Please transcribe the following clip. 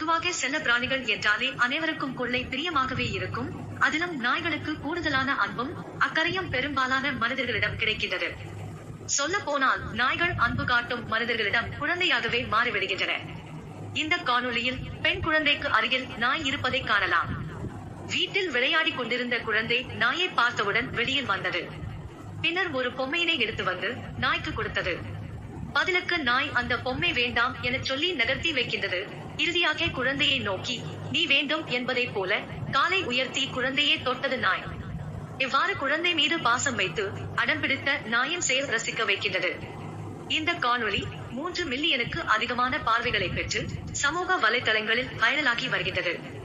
பொதுவாக செல்ல பிராணிகள் என்றாலே அனைவருக்கும் கொள்ளை பிரியமாகவே இருக்கும் அதிலும் நாய்களுக்கு கூடுதலான அன்பும் அக்கறையும் பெரும்பாலான மனிதர்களிடம் கிடைக்கின்றது சொல்ல போனால் நாய்கள் அன்பு காட்டும் மனிதர்களிடம் குழந்தையாகவே மாறிவிடுகின்றன இந்த காணொளியில் பெண் குழந்தைக்கு அருகில் நாய் இருப்பதை காணலாம் வீட்டில் விளையாடிக் கொண்டிருந்த குழந்தை நாயை பார்த்தவுடன் வெளியில் வந்தது பின்னர் ஒரு பொம்மையினை எடுத்து வந்து நாய்க்கு கொடுத்தது பதிலுக்கு நாய் அந்த பொம்மை வேண்டாம் என சொல்லி நகர்த்தி வைக்கின்றது இறுதியாக குழந்தையை நோக்கி நீ வேண்டும் என்பதைப் போல காலை உயர்த்தி குழந்தையை தொட்டது நாய் இவ்வாறு குழந்தை மீது பாசம் வைத்து அடம்பிடித்த நாயின் செயல் ரசிக்க வைக்கின்றது இந்த காணொளி மூன்று மில்லியனுக்கு அதிகமான பார்வைகளை பெற்று சமூக வலைதளங்களில் வைரலாகி வருகின்றது